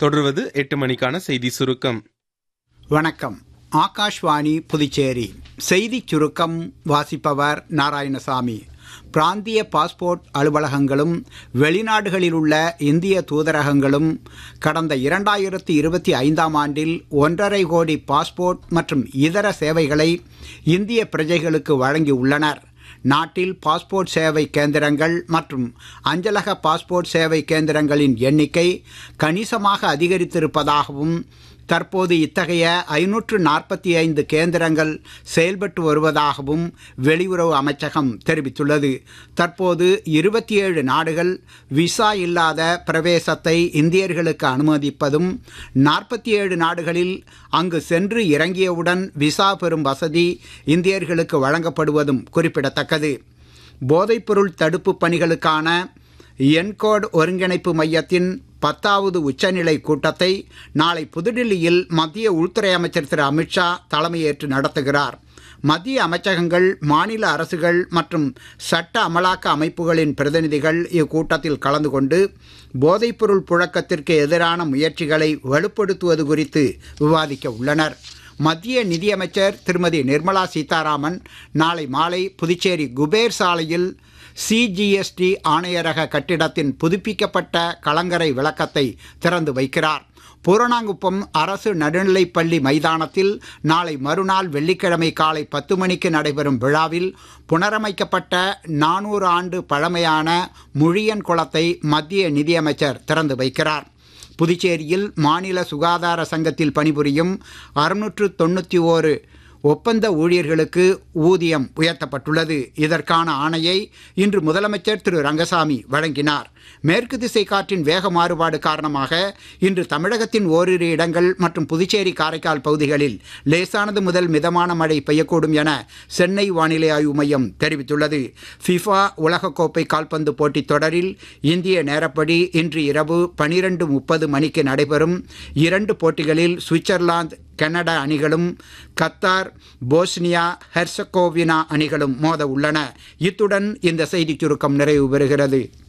தொடர்வது எட்டு மணிக்கான செய்தி சுருக்கம் வணக்கம் ஆகாஷ்வாணி புதுச்சேரி செய்திச் சுருக்கம் வாசிப்பவர் நாராயணசாமி பிராந்திய பாஸ்போர்ட் அலுவலகங்களும் வெளிநாடுகளில் உள்ள இந்திய தூதரகங்களும் கடந்த இரண்டாயிரத்தி இருபத்தி ஐந்தாம் ஆண்டில் ஒன்றரை கோடி பாஸ்போர்ட் மற்றும் இதர சேவைகளை இந்திய பிரஜைகளுக்கு வழங்கியுள்ளனர் நாட்டில் பாஸ்போர்ட் சேவை கேந்திரங்கள் மற்றும் அஞ்சலக பாஸ்போர்ட் சேவை கேந்திரங்களின் எண்ணிக்கை கணிசமாக அதிகரித்திருப்பதாகவும் தற்போது இத்தகைய ஐநூற்று நாற்பத்தி ஐந்து கேந்திரங்கள் செயல்பட்டு வருவதாகவும் வெளியுறவு அமைச்சகம் தெரிவித்துள்ளது தற்போது இருபத்தி ஏழு நாடுகள் விசா இல்லாத பிரவேசத்தை இந்தியர்களுக்கு அனுமதிப்பதும் நாற்பத்தி ஏழு நாடுகளில் அங்கு சென்று இறங்கியவுடன் விசா பெறும் வசதி இந்தியர்களுக்கு வழங்கப்படுவதும் குறிப்பிடத்தக்கது போதைப்பொருள் தடுப்பு பணிகளுக்கான என்கோட் ஒருங்கிணைப்பு மையத்தின் பத்தாவது உச்சநிலை கூட்டத்தை நாளை புதுடில்லியில் மத்திய உள்துறை அமைச்சர் திரு அமித்ஷா தலைமையேற்று நடத்துகிறார் மத்திய அமைச்சகங்கள் மாநில அரசுகள் மற்றும் சட்ட அமலாக்க அமைப்புகளின் பிரதிநிதிகள் இக்கூட்டத்தில் கலந்து கொண்டு போதைப்பொருள் புழக்கத்திற்கு எதிரான முயற்சிகளை வலுப்படுத்துவது குறித்து விவாதிக்க உள்ளனர் மத்திய நிதியமைச்சர் திருமதி நிர்மலா சீதாராமன் நாளை மாலை புதுச்சேரி குபேர் சாலையில் சிஜிஎஸ்டி ஆணையரக கட்டிடத்தின் புதுப்பிக்கப்பட்ட கலங்கரை விளக்கத்தை திறந்து வைக்கிறார் பூரணாங்குப்பம் அரசு நடுநிலைப்பள்ளி மைதானத்தில் நாளை மறுநாள் வெள்ளிக்கிழமை காலை பத்து மணிக்கு நடைபெறும் விழாவில் புனரமைக்கப்பட்ட நானூறு ஆண்டு பழமையான முழியன் குளத்தை மத்திய நிதியமைச்சர் திறந்து வைக்கிறார் புதுச்சேரியில் மாநில சுகாதார சங்கத்தில் பணிபுரியும் அறுநூற்று தொண்ணூற்றி ஓரு ஒப்பந்த ஊழியர்களுக்கு ஊதியம் உயர்த்தப்பட்டுள்ளது இதற்கான ஆணையை இன்று முதலமைச்சர் திரு ரங்கசாமி வழங்கினார் மேற்கு திசை காற்றின் வேக மாறுபாடு காரணமாக இன்று தமிழகத்தின் ஓரிரு இடங்கள் மற்றும் புதுச்சேரி காரைக்கால் பகுதிகளில் லேசானது முதல் மிதமான மழை பெய்யக்கூடும் என சென்னை வானிலை ஆய்வு மையம் தெரிவித்துள்ளது ஃபிஃபா உலகக்கோப்பை கால்பந்து போட்டித் தொடரில் இந்திய நேரப்படி இன்று இரவு பனிரெண்டு முப்பது மணிக்கு நடைபெறும் இரண்டு போட்டிகளில் சுவிட்சர்லாந்து கனடா அணிகளும் கத்தார் போஸ்னியா ஹெர்சகோவினா அணிகளும் மோத உள்ளன இத்துடன் இந்த செய்திச் சுருக்கம் நிறைவு பெறுகிறது